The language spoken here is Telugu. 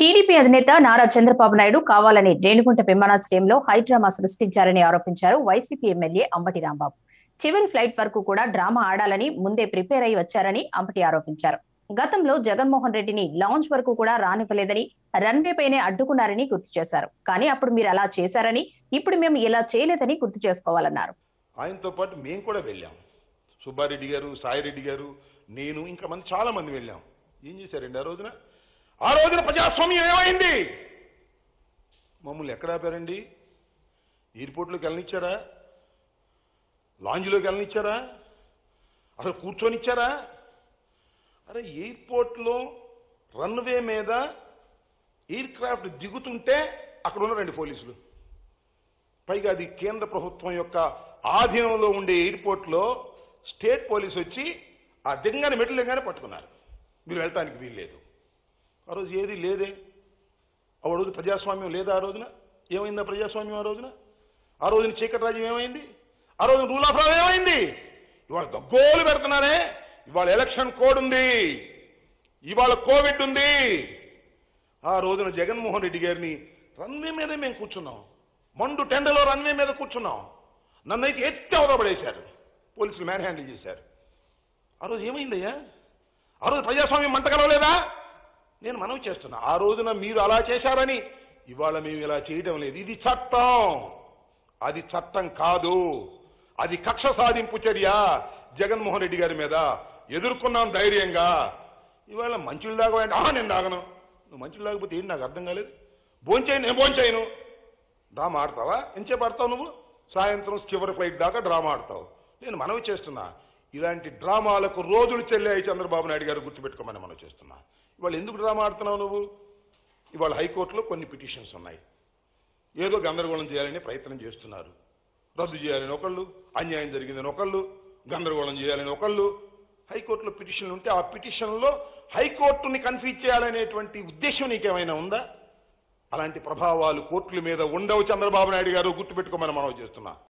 టీడీపీ అధినేత నారా చంద్రబాబు నాయుడు కావాలని రేణిగుంట విమానాశ్రయంలో హైడ్రామా సృష్టించారని ఆరోపించారు వైసీపీ ఎమ్మెల్యే అంబటి రాంబాబు చివరి ఫ్లైట్ వరకు కూడా డ్రామా ఆడాలని ముందే ప్రిపేర్ అయి వచ్చారని అంబటి ఆరోపించారు గతంలో జగన్మోహన్ రెడ్డిని లాంచ్ వరకు కూడా రానివ్వలేదని రన్వే పైనే అడ్డుకున్నారని గుర్తు చేశారు కానీ అప్పుడు మీరు అలా చేశారని ఇప్పుడు మేము ఇలా చేయలేదని గుర్తు చేసుకోవాలన్నారు ఆయనతో పాటు మేము కూడా వెళ్ళాం సుబ్బారెడ్డి గారు సాయిరెడ్డి గారు నేను ఇంకా మంది చాలా మంది వెళ్ళాం ఏం చేశారండి ఆ రోజున ఆ రోజున ప్రజాస్వామ్యం ఏమైంది మమ్మల్ని ఎక్కడ ఆపారండి ఎయిర్పోర్ట్లోకి వెళ్ళనిచ్చారా లాంజ్లోకి వెళ్ళనిచ్చారా అసలు కూర్చొనిచ్చారా అరే ఎయిర్పోర్ట్లో రన్వే మీద ఎయిర్ క్రాఫ్ట్ దిగుతుంటే అక్కడ ఉన్నారండి పోలీసులు పైగా అది కేంద్ర ప్రభుత్వం యొక్క ఆధీనంలో ఉండే ఎయిర్పోర్ట్లో స్టేట్ పోలీస్ వచ్చి ఆ దిగంగానే మెట్లు దిగగానే పట్టుకున్నారు మీరు వెళ్ళటానికి వీల్లేదు ఆ రోజు ఏది లేదే ఆ రోజు ప్రజాస్వామ్యం లేదా ఆ రోజున ఏమైంది ఆ ప్రజాస్వామ్యం ఆ రోజున ఆ రోజున చీకటి రాజ్యం ఏమైంది ఆ రోజున రూల్ ఆఫ్ లా ఏమైంది ఇవాళ గగ్గోలు పెడుతున్నారే ఇవాళ ఎలక్షన్ కోడ్ ఉంది ఇవాళ కోవిడ్ ఉంది ఆ రోజున జగన్మోహన్ రెడ్డి గారిని రన్వే మీదే మేము కూర్చున్నాం మండు టెండలో రన్వే మీద కూర్చున్నాం నన్నైతే ఎత్తి అవరబడేశారు పోలీసులు మ్యాన్ హ్యాండిల్ చేశారు ఆ రోజు ఏమైందయ్యా ఆ రోజు ప్రజాస్వామ్యం మంట కలవలేదా నేను మనవి చేస్తున్నా ఆ రోజున మీరు అలా చేశారని ఇవాళ మేము ఇలా చేయడం లేదు ఇది చట్టం అది చట్టం కాదు అది కక్ష సాధింపు చర్య జగన్మోహన్ రెడ్డి గారి మీద ఎదుర్కొన్నాం ధైర్యంగా ఇవాళ మంచులు దాగా ఆహా నేను తాగను నువ్వు మంచులు తాగకపోతే ఏంటి నాకు అర్థం కాలేదు భోంచేయను నేను భోంచేయను డ్రామా ఆడతావా ఎంచేపు ఆడతావు నువ్వు సాయంత్రం చివరి ఫ్లైట్ దాకా డ్రామా ఆడతావు నేను మనవి చేస్తున్నా ఇలాంటి డ్రామాలకు రోజులు చెల్లాయి చంద్రబాబు నాయుడు గారు గుర్తుపెట్టుకోమని మనం చేస్తున్నా ఇవాళ ఎందుకు డ్రామా ఆడుతున్నావు నువ్వు ఇవాళ హైకోర్టులో కొన్ని పిటిషన్స్ ఉన్నాయి ఏదో గందరగోళం చేయాలని ప్రయత్నం చేస్తున్నారు రద్దు చేయాలని ఒకళ్ళు అన్యాయం జరిగిందని ఒకళ్ళు గందరగోళం చేయాలని ఒకళ్ళు హైకోర్టులో పిటిషన్లు ఉంటే ఆ పిటిషన్లో హైకోర్టుని కన్ఫ్యూజ్ చేయాలనేటువంటి ఉద్దేశం నీకేమైనా ఉందా అలాంటి ప్రభావాలు కోర్టుల మీద ఉండవు చంద్రబాబు నాయుడు గారు గుర్తుపెట్టుకోమని మనం చేస్తున్నా